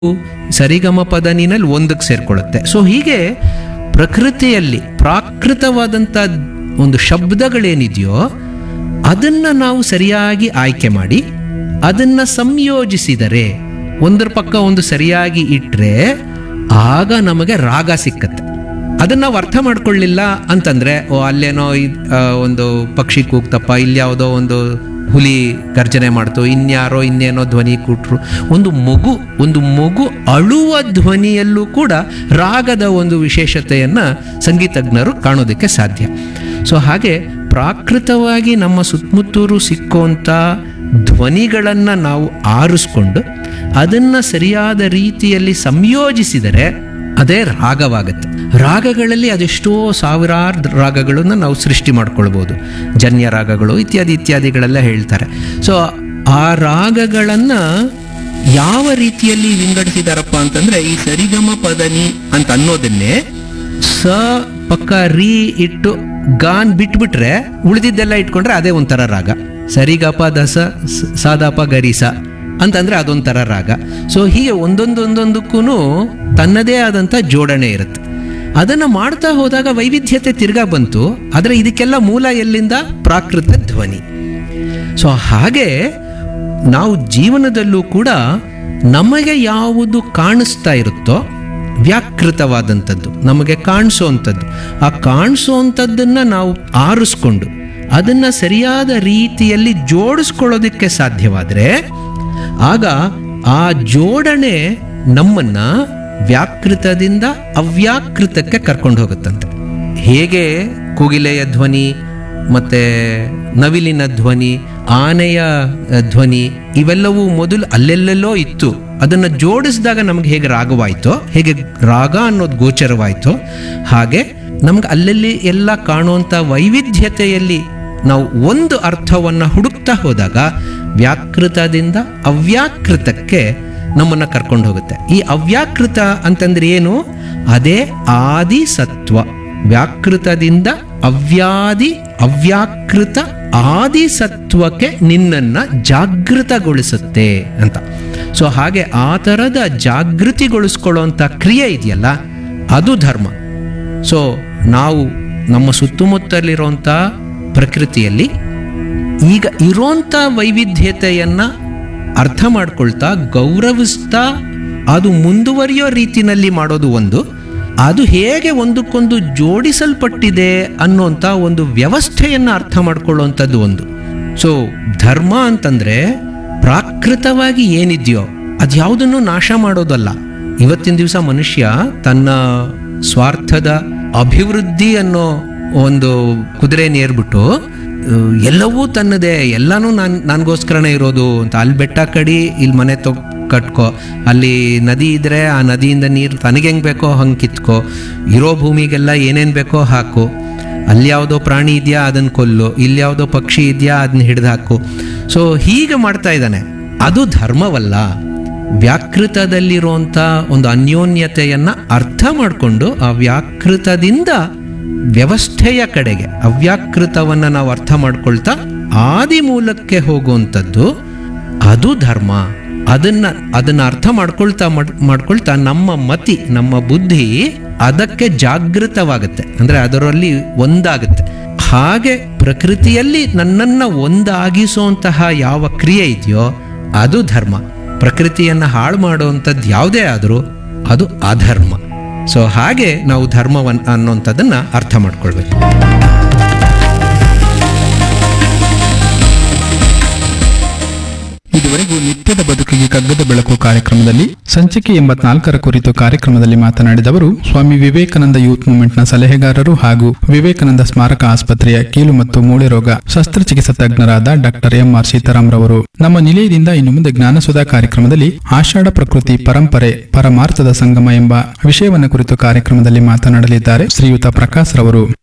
ಸರಿಗಮ ಪದನಿನಲ್ಲಿ ಒಂದಕ್ಕೆ ಸೇರ್ಕೊಳ್ಳುತ್ತೆ ಸೊ ಹೀಗೆ ಪ್ರಕೃತಿಯಲ್ಲಿ ಪ್ರಾಕೃತವಾದಂಥ ಒಂದು ಶಬ್ದಗಳೇನಿದೆಯೋ ಅದನ್ನ ನಾವು ಸರಿಯಾಗಿ ಆಯ್ಕೆ ಮಾಡಿ ಅದನ್ನ ಸಂಯೋಜಿಸಿದರೆ ಒಂದರ ಪಕ್ಕ ಒಂದು ಸರಿಯಾಗಿ ಇಟ್ಟರೆ ಆಗ ನಮಗೆ ರಾಗ ಸಿಕ್ಕತ್ತೆ ಅದನ್ನ ನಾವು ಅರ್ಥ ಮಾಡ್ಕೊಳ್ಳಿಲ್ಲ ಅಂತಂದ್ರೆ ಓ ಅಲ್ಲೇನೋ ಇದ್- ಆ, ಒಂದು ಪಕ್ಷಿ ಕೂಗ್ತಪ್ಪ ಇಲ್ಲಿ ಯಾವುದೋ ಒಂದು ಹುಲಿ ಗರ್ಜನೆ ಮಾಡ್ತು ಇನ್ಯಾರೋ ಇನ್ನೇನೋ ಧ್ವನಿ ಕೂಟ್ರು ಒಂದು ಮಗು ಒಂದು ಮಗು ಅಳುವ ಧ್ವನಿಯಲ್ಲೂ ಕೂಡ ರಾಗದ ಒಂದು ವಿಶೇಷತೆಯನ್ನ ಸಂಗೀತಜ್ಞರು ಕಾಣೋದಕ್ಕೆ ಸಾಧ್ಯ ಸೊ ಹಾಗೆ ಪ್ರಾಕೃತವಾಗಿ ನಮ್ಮ ಸುತ್ತಮುತ್ತೂರು ಸಿಕ್ಕುವಂಥ ಧ್ವನಿಗಳನ್ನು ನಾವು ಆರಿಸ್ಕೊಂಡು ಅದನ್ನು ಸರಿಯಾದ ರೀತಿಯಲ್ಲಿ ಸಂಯೋಜಿಸಿದರೆ ಅದೇ ರಾಗವಾಗುತ್ತೆ ರಾಗಗಳಲ್ಲಿ ಅದೆಷ್ಟೋ ಸಾವಿರಾರು ರಾಗಗಳನ್ನು ನಾವು ಸೃಷ್ಟಿ ಮಾಡ್ಕೊಳ್ಬೋದು ಜನ್ಯ ರಾಗಗಳು ಇತ್ಯಾದಿ ಇತ್ಯಾದಿಗಳೆಲ್ಲ ಹೇಳ್ತಾರೆ ಸೊ ಆ ರಾಗಗಳನ್ನು ಯಾವ ರೀತಿಯಲ್ಲಿ ವಿಂಗಡಿಸಿದಾರಪ್ಪ ಅಂತಂದ್ರೆ ಈ ಸರಿಗಮ ಪದನಿ ಅಂತ ಅನ್ನೋದನ್ನೇ ಸ ಪಕ್ಕ ರೀ ಇಟ್ಟು ಗಾನ್ ಬಿಟ್ಬಿಟ್ರೆ ಉಳಿದಿದ್ದೆಲ್ಲ ಇಟ್ಕೊಂಡ್ರೆ ಅದೇ ಒಂಥರ ರಾಗ ಸರಿಗಪ ದಸ ಸ- ಸಾದಪ ಗರಿಸ ಅಂತಂದ್ರೆ ಅದೊಂಥರ ರಾಗ ಸೊ ಹೀಗೆ ಒಂದೊಂದು ಒಂದೊಂದಕ್ಕೂ ತನ್ನದೇ ಆದಂಥ ಜೋಡಣೆ ಇರುತ್ತೆ ಅದನ್ನು ಮಾಡ್ತಾ ಹೋದಾಗ ವೈವಿಧ್ಯತೆ ತಿರ್ಗಾ ಬಂತು ಆದರೆ ಇದಕ್ಕೆಲ್ಲ ಮೂಲ ಎಲ್ಲಿಂದ ಪ್ರಾಕೃತ ಧ್ವನಿ ಸೊ ಹಾಗೆ ನಾವು ಜೀವನದಲ್ಲೂ ಕೂಡ ನಮಗೆ ಯಾವುದು ಕಾಣಿಸ್ತಾ ಇರುತ್ತೋ ವ್ಯಾಕೃತವಾದಂಥದ್ದು ನಮಗೆ ಕಾಣಿಸೋವಂಥದ್ದು ಆ ಕಾಣಿಸೋವಂಥದ್ದನ್ನು ನಾವು ಆರಿಸ್ಕೊಂಡು ಅದನ್ನು ಸರಿಯಾದ ರೀತಿಯಲ್ಲಿ ಜೋಡಿಸ್ಕೊಳ್ಳೋದಕ್ಕೆ ಸಾಧ್ಯವಾದರೆ ಆಗ ಆ ಜೋಡಣೆ ನಮ್ಮನ್ನ ವ್ಯಾಕೃತದಿಂದ ಅವ್ಯಾಕೃತಕ್ಕೆ ಕರ್ಕೊಂಡು ಹೋಗುತ್ತಂತೆ ಹೇಗೆ ಕೋಗಿಲೆಯ ಧ್ವನಿ ಮತ್ತೆ ನವಿಲಿನ ಧ್ವನಿ ಆನೆಯ ಅ, ಧ್ವನಿ ಇವೆಲ್ಲವೂ ಮೊದಲು ಅಲ್ಲೆಲ್ಲೆಲ್ಲೋ ಇತ್ತು ಅದನ್ನು ಜೋಡಿಸಿದಾಗ ನಮ್ಗೆ ಹೇಗೆ ರಾಗವಾಯಿತೋ ಹೇಗೆ ರಾಗ ಅನ್ನೋದು ಗೋಚರವಾಯಿತೋ ಹಾಗೆ ನಮ್ಗೆ ಅಲ್ಲಲ್ಲಿ ಎಲ್ಲ ಕಾಣುವಂಥ ವೈವಿಧ್ಯತೆಯಲ್ಲಿ ನಾವು ಒಂದು ಅರ್ಥವನ್ನು ಹುಡುಕ್ತಾ ಹೋದಾಗ ವ್ಯಾಕೃತದಿಂದ ಅವ್ಯಾಕೃತಕ್ಕೆ ನಮ್ಮನ್ನು ಕರ್ಕೊಂಡು ಹೋಗುತ್ತೆ ಈ ಅವ್ಯಾಕೃತ ಅಂತಂದ್ರೆ ಏನು ಅದೇ ಆದಿ ಸತ್ವ ವ್ಯಾಕೃತದಿಂದ ಅವ್ಯಾದಿ ಅವ್ಯಾಕೃತ ಆದಿ ಸತ್ವಕ್ಕೆ ನಿನ್ನನ್ನ ಜಾಗೃತಗೊಳಿಸುತ್ತೆ ಅಂತ ಸೊ ಹಾಗೆ ಆ ಥರದ ಜಾಗೃತಿಗೊಳಿಸ್ಕೊಳ್ಳೋಂಥ ಕ್ರಿಯೆ ಇದೆಯಲ್ಲ ಅದು ಧರ್ಮ ಸೊ ನಾವು ನಮ್ಮ ಸುತ್ತಮುತ್ತಲಿರುವಂಥ ಪ್ರಕೃತಿಯಲ್ಲಿ ಈಗ ಇರೋಂಥ ವೈವಿಧ್ಯತೆಯನ್ನ ಅರ್ಥ ಮಾಡ್ಕೊಳ್ತಾ ಗೌರವಿಸ್ತಾ ಅದು ಮುಂದುವರಿಯೋ ರೀತಿನಲ್ಲಿ ಮಾಡೋದು ಒಂದು ಅದು ಹೇಗೆ ಒಂದಕ್ಕೊಂದು ಜೋಡಿಸಲ್ಪಟ್ಟಿದೆ ಅನ್ನೋಂಥ ಒಂದು ವ್ಯವಸ್ಥೆಯನ್ನು ಅರ್ಥ ಮಾಡ್ಕೊಳ್ಳುವಂಥದ್ದು ಒಂದು ಸೊ ಧರ್ಮ ಅಂತಂದ್ರೆ ಪ್ರಾಕೃತವಾಗಿ ಏನಿದೆಯೋ ಅದು ಯಾವುದನ್ನು ನಾಶ ಮಾಡೋದಲ್ಲ ಇವತ್ತಿನ ದಿವಸ ಮನುಷ್ಯ ತನ್ನ ಸ್ವಾರ್ಥದ ಅಭಿವೃದ್ಧಿ ಅನ್ನೋ ಒಂದು ಕುದುರೆ ನೇರ್ಬಿಟ್ಟು ಅಹ್, ಎಲ್ಲವೂ ತನ್ನದೇ ಎಲ್ಲನೂ ನಾನು ನನಗೋಸ್ಕರನೇ ಇರೋದು ಅಂತ ಅಲ್ಲಿ ಬೆಟ್ಟ ಕಡಿ ಇಲ್ಲಿ ಮನೆ ತೊ ಕಟ್ಕೋ ಅಲ್ಲಿ ನದಿ ಇದ್ರೆ ಆ ನದಿಯಿಂದ ನೀರು ತನಗೆ ಹೆಂಗೆ ಬೇಕೋ ಹಂಗೆ ಕಿತ್ಕೋ ಇರೋ ಭೂಮಿಗೆಲ್ಲ ಏನೇನು ಬೇಕೋ ಹಾಕು ಅಲ್ಲಿ ಯಾವುದೋ ಪ್ರಾಣಿ ಇದೆಯಾ ಅದನ್ನು ಕೊಲ್ಲು ಇಲ್ಲಿ ಯಾವುದೋ ಪಕ್ಷಿ ಇದೆಯಾ ಅದನ್ನ ಹಿಡಿದು ಹಾಕು ಸೊ ಹೀಗೆ ಮಾಡ್ತಾ ಇದ್ದಾನೆ ಅದು ಧರ್ಮವಲ್ಲ ವ್ಯಾಕೃತದಲ್ಲಿರುವಂಥ ಒಂದು ಅನ್ಯೋನ್ಯತೆಯನ್ನ ಅರ್ಥ ಮಾಡಿಕೊಂಡು ಆ ವ್ಯಾಕೃತದಿಂದ ವ್ಯವಸ್ಥೆಯ ಕಡೆಗೆ ಅವ್ಯಾಕೃತವನ್ನು ನಾವು ಅರ್ಥ ಮಾಡ್ಕೊಳ್ತಾ ಆದಿ ಮೂಲಕ್ಕೆ ಹೋಗುವಂಥದ್ದು ಅದು ಧರ್ಮ ಅದನ್ನ ಅದನ್ನ ಅರ್ಥ ಮಾಡ್ಕೊಳ್ತಾ ಮಾಡ್- ಮಾಡ್ಕೊಳ್ತಾ ನಮ್ಮ ಮತಿ ನಮ್ಮ ಬುದ್ಧಿ ಅದಕ್ಕೆ ಜಾಗೃತವಾಗುತ್ತೆ ಅಂದ್ರೆ ಅದರಲ್ಲಿ ಒಂದಾಗುತ್ತೆ ಹಾಗೆ ಪ್ರಕೃತಿಯಲ್ಲಿ ನನ್ನನ್ನ ಒಂದಾಗಿಸುವಂತಹ ಯಾವ ಕ್ರಿಯೆ ಇದೆಯೋ ಅದು ಧರ್ಮ ಪ್ರಕೃತಿಯನ್ನ ಹಾಳು ಮಾಡುವಂಥದ್ದು ಯಾವುದೇ ಆದರೂ ಅದು ಅಧರ್ಮ ಸೊ ಹಾಗೆ ನಾವು ಧರ್ಮವನ್ ಅನ್ನೋಂಥದ್ದನ್ನ ಅರ್ಥ ಮಾಡ್ಕೊಳ್ಬೇಕು ಇದುವರೆಗೂ ನಿತ್ಯದ ಬದುಕಿಗೆ ಕಗ್ಗದ ಬೆಳಕು ಕಾರ್ಯಕ್ರಮದಲ್ಲಿ ಸಂಚಿಕೆ ಎಂಬತ್ನಾಲ್ಕರ ಕುರಿತು ಕಾರ್ಯಕ್ರಮದಲ್ಲಿ ಮಾತನಾಡಿದವರು ಸ್ವಾಮಿ ವಿವೇಕಾನಂದ ಯೂತ್ ಮೂವ್ಮೆಂಟ್ನ ಸಲಹೆಗಾರರು ಹಾಗೂ ವಿವೇಕಾನಂದ ಸ್ಮಾರಕ ಆಸ್ಪತ್ರೆಯ ಕೀಲು ಮತ್ತು ಮೂಳೆ ರೋಗ ಶಸ್ತ್ರಚಿಕಿತ್ಸಾ ತಜ್ಞರಾದ ಡಾಕ್ಟರ್ ಎಂ ಆರ್ ಸೀತಾರಾಮ್ ರವರು ನಮ್ಮ ನಿಲಯದಿಂದ ಇನ್ನು ಮುಂದೆ ಜ್ಞಾನಸುಧಾ ಕಾರ್ಯಕ್ರಮದಲ್ಲಿ ಆಷಾಢ ಪ್ರಕೃತಿ ಪರಂಪರೆ ಪರಮಾರ್ಥದ ಸಂಗಮ ಎಂಬ ವಿಷಯವನ್ನು ಕುರಿತು ಕಾರ್ಯಕ್ರಮದಲ್ಲಿ ಮಾತನಾಡಲಿದ್ದಾರೆ ಶ್ರೀಯುತ ಪ್ರಕಾಶ್ ರವರು